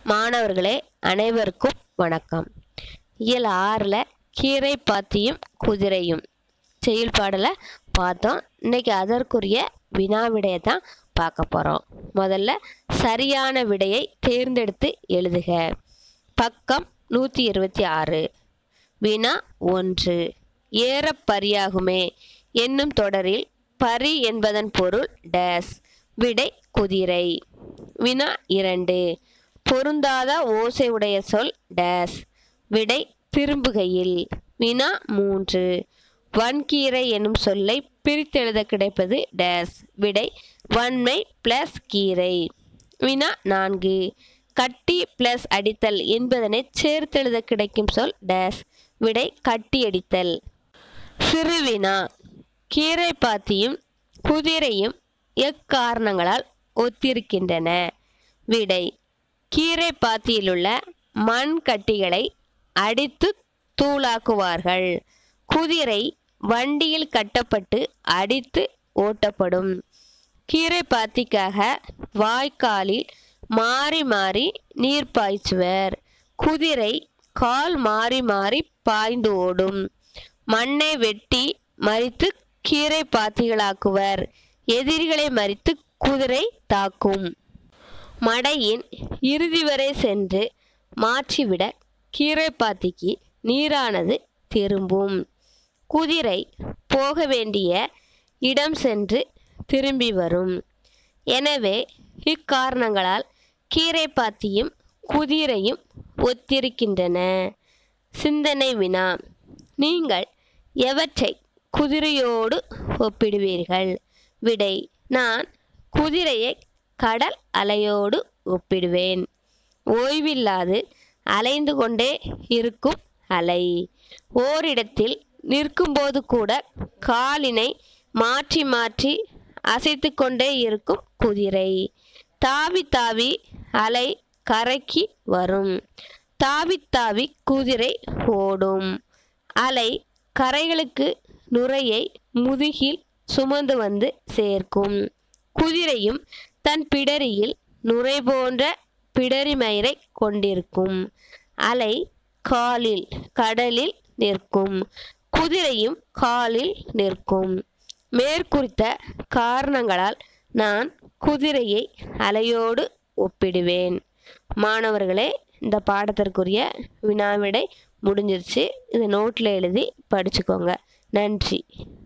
மாணவர்களே அனைவருக்கும் வணக்கம் இயல் ஆறில் கீரை பாத்தியும் குதிரையும் செயல்பாடில் பார்த்தோம் இன்னைக்கு அதற்குரிய வினா விடையை தான் பார்க்க போகிறோம் முதல்ல சரியான விடையை தேர்ந்தெடுத்து எழுதுக பக்கம் நூற்றி இருபத்தி ஆறு வினா ஒன்று ஏறப்பரியாகுமே என்னும் தொடரில் பரி என்பதன் பொருள் டேஸ் விடை குதிரை வினா இரண்டு பொருந்தாத ஓசை உடைய சொல் டேஸ் விடை திரும்புகையில் வினா மூன்று வன்கீரை என்னும் சொல்லை பிரித்தெழுத கிடைப்பது டேஸ் விடை வன்மை பிளஸ் கீரை வினா நான்கு கட்டி பிளஸ் அடித்தல் என்பதனை சேர்த்தெழுத கிடைக்கும் சொல் டேஸ் விடை கட்டி அடித்தல் சிறுவினா கீரை பாத்தியும் குதிரையும் எக்காரணங்களால் ஒத்திருக்கின்றன விடை கீரை பாத்தியிலுள்ள மண் கட்டிகளை அடித்து தூளாக்குவார்கள் குதிரை வண்டியில் கட்டப்பட்டு அடித்து ஓட்டப்படும் கீரை பாத்திக்காக வாய்க்காலில் மாறி மாறி நீர் பாய்ச்சுவர் குதிரை கால் மாறி மாறி பாய்ந்து ஓடும் மண்ணை வெட்டி மறித்து கீரை பாத்திகளாக்குவர் எதிரிகளை மறித்து குதிரை தாக்கும் மடையின் இறுதி வரை சென்று மாற்றிவிட கீரை பாத்திக்கு நீரானது திரும்பும் குதிரை போக வேண்டிய இடம் சென்று திரும்பி வரும் எனவே இக்காரணங்களால் கீரை பாத்தியும் குதிரையும் ஒத்திருக்கின்றன சிந்தனை வினா நீங்கள் எவற்றை குதிரையோடு ஒப்பிடுவீர்கள் விடை நான் குதிரையை கடல் அலையோடு ஒப்பிடுவேன் ஓய்வில்லாது அலைந்து கொண்டே இருக்கும் அலை ஓரிடத்தில் நிற்கும்போது கூட காலினை மாற்றி மாற்றி அசைத்து கொண்டே இருக்கும் குதிரை தாவி தாவி அலை கரைக்கு வரும் தாவி தாவி குதிரை ஓடும் அலை கரைகளுக்கு நுரையை முதுகில் சுமந்து வந்து சேர்க்கும் குதிரையும் தன் பிடரியில் நுரை போன்ற பிடரி மயிரை கொண்டிருக்கும் அலை காலில் கடலில் நிற்கும் குதிரையும் காலில் நிற்கும் மேற்குறித்த காரணங்களால் நான் குதிரையை அலையோடு ஒப்பிடுவேன் மாணவர்களே இந்த பாடத்திற்குரிய வினாவிடை முடிஞ்சிருச்சு இதை நோட்டில் எழுதி படிச்சுக்கோங்க நன்றி